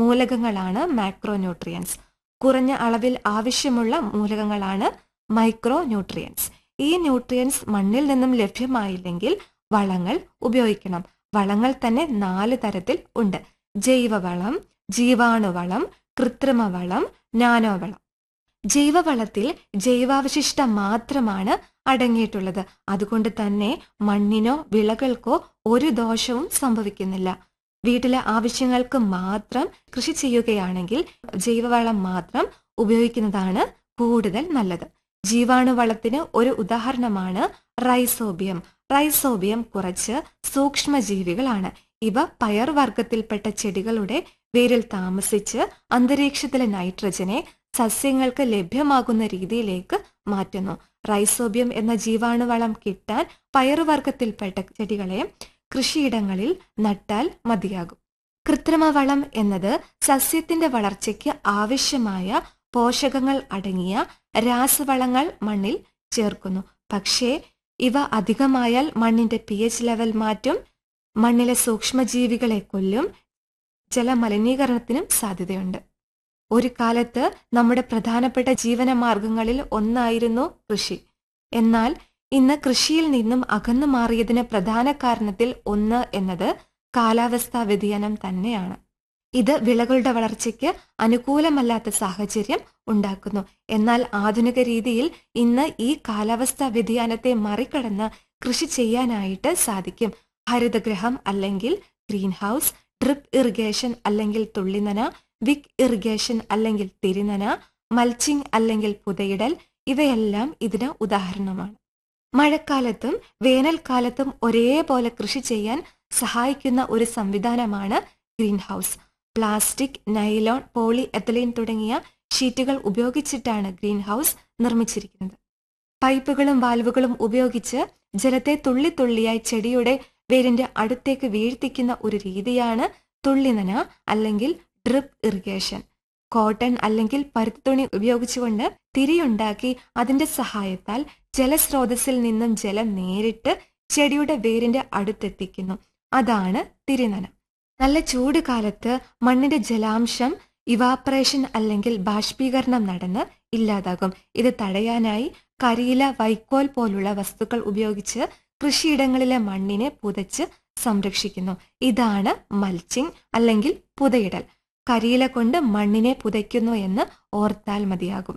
മൂലകങ്ങളാണ് macro nutrients കുറഞ്ഞ അളവിൽ ആവശ്യമുള്ള മൂലകങ്ങളാണ് മൈക്രോ ന്യൂട്രിയൻസ് ഈ ന്യൂട്രിയൻസ് മണ്ണിൽ നിന്നും ലഭ്യമായില്ലെങ്കിൽ വളങ്ങൾ ഉപയോഗിക്കണം വളങ്ങൾ തന്നെ നാല് തരത്തിൽ ഉണ്ട് ജൈവവളം ജീവാണുവളം കൃത്രിമ വളം നാനോവളം ജൈവവളത്തിൽ ജൈവാവശിഷ്ടം മാത്രമാണ് അടങ്ങിയിട്ടുള്ളത് അതുകൊണ്ട് തന്നെ മണ്ണിനോ വിളകൾക്കോ ഒരു ദോഷവും സംഭവിക്കുന്നില്ല വീട്ടിലെ ആവശ്യങ്ങൾക്ക് മാത്രം കൃഷി ചെയ്യുകയാണെങ്കിൽ ജൈവവളം മാത്രം ഉപയോഗിക്കുന്നതാണ് കൂടുതൽ നല്ലത് ജീവാണുവളത്തിന് ഒരു ഉദാഹരണമാണ് റൈസോബിയം റൈസോബിയം കുറച്ച് സൂക്ഷ്മജീവികളാണ് ഇവ പയർവർഗത്തിൽപ്പെട്ട ചെടികളുടെ വേരിൽ താമസിച്ച് അന്തരീക്ഷത്തിലെ നൈട്രജനെ സസ്യങ്ങൾക്ക് ലഭ്യമാകുന്ന രീതിയിലേക്ക് മാറ്റുന്നു റൈസോബിയം എന്ന ജീവാണുവളം കിട്ടാൻ പയറുവർഗത്തിൽപ്പെട്ട ചെടികളെ കൃഷിയിടങ്ങളിൽ നട്ടാൽ മതിയാകും കൃത്രിമ വളം എന്നത് സസ്യത്തിന്റെ വളർച്ചയ്ക്ക് ആവശ്യമായ പോഷകങ്ങൾ അടങ്ങിയ രാസവളങ്ങൾ മണ്ണിൽ ചേർക്കുന്നു പക്ഷേ ഇവ അധികമായാൽ മണ്ണിന്റെ പി എച്ച് ലെവൽ മാറ്റും മണ്ണിലെ സൂക്ഷ്മജീവികളെ കൊല്ലും ജലമലിനീകരണത്തിനും സാധ്യതയുണ്ട് ഒരു കാലത്ത് നമ്മുടെ പ്രധാനപ്പെട്ട ജീവനമാർഗങ്ങളിൽ ഒന്നായിരുന്നു കൃഷി എന്നാൽ ഇന്ന് കൃഷിയിൽ നിന്നും അകന്നു മാറിയതിന് പ്രധാന കാരണത്തിൽ ഒന്ന് എന്നത് കാലാവസ്ഥാ വ്യതിയാനം തന്നെയാണ് ഇത് വിളകളുടെ വളർച്ചയ്ക്ക് അനുകൂലമല്ലാത്ത സാഹചര്യം ഉണ്ടാക്കുന്നു എന്നാൽ ആധുനിക രീതിയിൽ ഇന്ന് ഈ കാലാവസ്ഥാ വ്യതിയാനത്തെ മറികടന്ന് കൃഷി ചെയ്യാനായിട്ട് സാധിക്കും ഹരിതഗ്രഹം അല്ലെങ്കിൽ ഗ്രീൻ ഹൗസ് ഡ്രിപ്പ് ഇറിഗേഷൻ അല്ലെങ്കിൽ തുള്ളിനന വിക് ഇറിഗേഷൻ അല്ലെങ്കിൽ തിരിനന മൽച്ചിങ് അല്ലെങ്കിൽ പുതയിടൽ ഇവയെല്ലാം ഇതിന് ഉദാഹരണമാണ് മഴക്കാലത്തും വേനൽക്കാലത്തും ഒരേപോലെ കൃഷി ചെയ്യാൻ സഹായിക്കുന്ന ഒരു സംവിധാനമാണ് green house plastic nylon polyethylene തുടങ്ങിയ ഷീറ്റുകൾ ഉപയോഗിച്ചിട്ടാണ് ഗ്രീൻ ഹൗസ് നിർമ്മിച്ചിരിക്കുന്നത് പൈപ്പുകളും വാൽവുകളും ഉപയോഗിച്ച് ജലത്തെ തുള്ളി തുള്ളിയായി ചെടിയുടെ വേരിന്റെ അടുത്തേക്ക് വീഴ്ത്തിക്കുന്ന ഒരു രീതിയാണ് തുള്ളിനന അല്ലെങ്കിൽ ഡ്രിപ്പ് ഇറിഗേഷൻ കോട്ടൺ അല്ലെങ്കിൽ പരുത്തുണി ഉപയോഗിച്ചുകൊണ്ട് തിരിയുണ്ടാക്കി അതിന്റെ സഹായത്താൽ ജലസ്രോതസ്സിൽ നിന്നും ജലം നേരിട്ട് ചെടിയുടെ വേരിന്റെ അടുത്തെത്തിക്കുന്നു അതാണ് തിരിനന നല്ല ചൂട് കാലത്ത് മണ്ണിന്റെ ജലാംശം ഇവാപ്പറേഷൻ അല്ലെങ്കിൽ ബാഷ്പീകരണം നടന്ന് ഇല്ലാതാകും ഇത് തടയാനായി കരിയില വൈക്കോൽ പോലുള്ള വസ്തുക്കൾ ഉപയോഗിച്ച് കൃഷിയിടങ്ങളിലെ മണ്ണിനെ പുതച്ച് സംരക്ഷിക്കുന്നു ഇതാണ് മൽച്ചിങ് അല്ലെങ്കിൽ പുതയിടൽ കരിയില കൊണ്ട് മണ്ണിനെ പുതയ്ക്കുന്നു എന്ന് ഓർത്താൽ മതിയാകും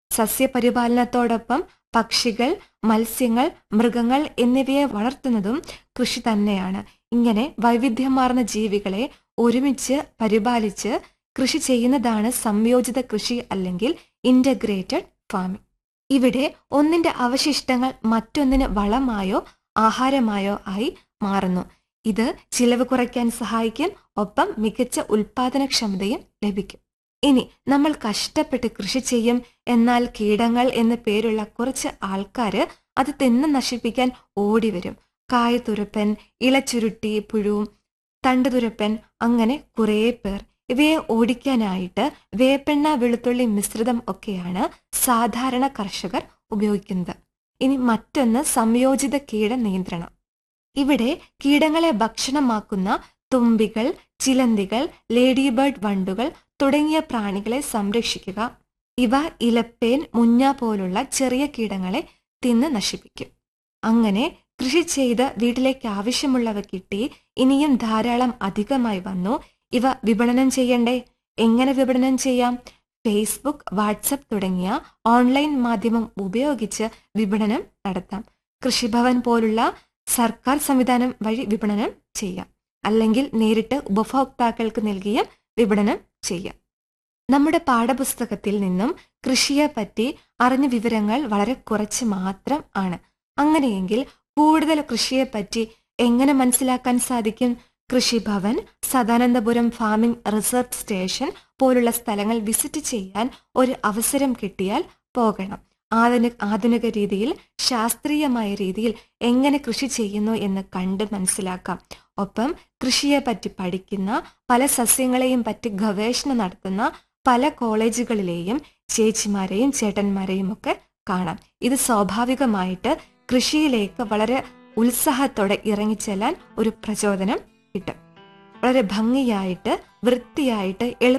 സസ്യപരിപാലനത്തോടൊപ്പം പക്ഷികൾ മത്സ്യങ്ങൾ മൃഗങ്ങൾ എന്നിവയെ വളർത്തുന്നതും കൃഷി തന്നെയാണ് ഇങ്ങനെ വൈവിധ്യമാർന്ന ജീവികളെ ഒരുമിച്ച് പരിപാലിച്ച് കൃഷി ചെയ്യുന്നതാണ് സംയോജിത കൃഷി അല്ലെങ്കിൽ ഇന്റഗ്രേറ്റഡ് ഫാമിംഗ് ഇവിടെ ഒന്നിന്റെ അവശിഷ്ടങ്ങൾ മറ്റൊന്നിന് വളമായോ ആഹാരമായോ ആയി മാറുന്നു ഇത് ചിലവ് കുറയ്ക്കാൻ സഹായിക്കും ഒപ്പം മികച്ച ഉൽപാദനക്ഷമതയും ലഭിക്കും ഇനി നമ്മൾ കഷ്ടപ്പെട്ട് കൃഷി ചെയ്യും എന്നാൽ കീടങ്ങൾ എന്ന് പേരുള്ള കുറച്ച് ആൾക്കാര് അത് തിന്ന് നശിപ്പിക്കാൻ ഓടിവരും കായതുരപ്പൻ ഇളച്ചുരുട്ടി പുഴു തണ്ടുതുരപ്പൻ അങ്ങനെ കുറേ പേർ ഇവയെ ഓടിക്കാനായിട്ട് വേപ്പെണ്ണ വെളുത്തുള്ളി മിശ്രിതം ഒക്കെയാണ് സാധാരണ കർഷകർ ഉപയോഗിക്കുന്നത് ഇനി മറ്റൊന്ന് സംയോജിത കീട നിയന്ത്രണം ഇവിടെ കീടങ്ങളെ ഭക്ഷണമാക്കുന്ന തുമ്പികൾ ചിലന്തികൾ ലേഡി ബേർഡ് വണ്ടുകൾ തുടങ്ങിയ പ്രാണികളെ സംരക്ഷിക്കുക ഇവ ഇലപ്പേൻ മുഞ്ഞ പോലുള്ള ചെറിയ കീടങ്ങളെ തിന്ന് നശിപ്പിക്കും അങ്ങനെ കൃഷി ചെയ്ത് വീട്ടിലേക്ക് ആവശ്യമുള്ളവ കിട്ടി ഇനിയും ധാരാളം അധികമായി വന്നു ഇവ വിപണനം ചെയ്യണ്ടേ എങ്ങനെ വിപണനം ചെയ്യാം ഫേസ്ബുക്ക് വാട്സപ്പ് തുടങ്ങിയ ഓൺലൈൻ മാധ്യമം ഉപയോഗിച്ച് വിപണനം നടത്താം കൃഷിഭവൻ പോലുള്ള സർക്കാർ സംവിധാനം വഴി വിപണനം ചെയ്യാം അല്ലെങ്കിൽ നേരിട്ട് ഉപഭോക്താക്കൾക്ക് നൽകിയ വിപണനം ചെയ്യാം നമ്മുടെ പാഠപുസ്തകത്തിൽ നിന്നും കൃഷിയെ പറ്റി അറിഞ്ഞ വിവരങ്ങൾ വളരെ കുറച്ച് മാത്രം ആണ് അങ്ങനെയെങ്കിൽ കൂടുതൽ കൃഷിയെപ്പറ്റി എങ്ങനെ മനസ്സിലാക്കാൻ സാധിക്കും Krishibhavan Sadanandapuram farming research station പോലുള്ള സ്ഥലങ്ങൾ വിസിറ്റ് ചെയ്യാൻ ഒരു അവസരം കിട്ടിയാൽ പോകണം ആധുനിക ആധുനിക രീതിയിൽ ശാസ്ത്രീയമായ രീതിയിൽ എങ്ങനെ കൃഷി ചെയ്യുന്നു എന്ന് കണ്ട് മനസ്സിലാക്കാം ഒപ്പം കൃഷിയെ പറ്റി പഠിക്കുന്ന പല സസ്യങ്ങളെയും പറ്റി ഗവേഷണം നടത്തുന്ന പല കോളേജുകളിലെയും ചേച്ചിമാരെയും ചേട്ടന്മാരെയും ഒക്കെ കാണാം ഇത് സ്വാഭാവികമായിട്ട് കൃഷിയിലേക്ക് വളരെ ഉത്സാഹത്തോടെ ഇറങ്ങിച്ചെല്ലാൻ ഒരു പ്രചോദനം കിട്ടും വളരെ ഭംഗിയായിട്ട് വൃത്തിയായിട്ട് എളുപ്പ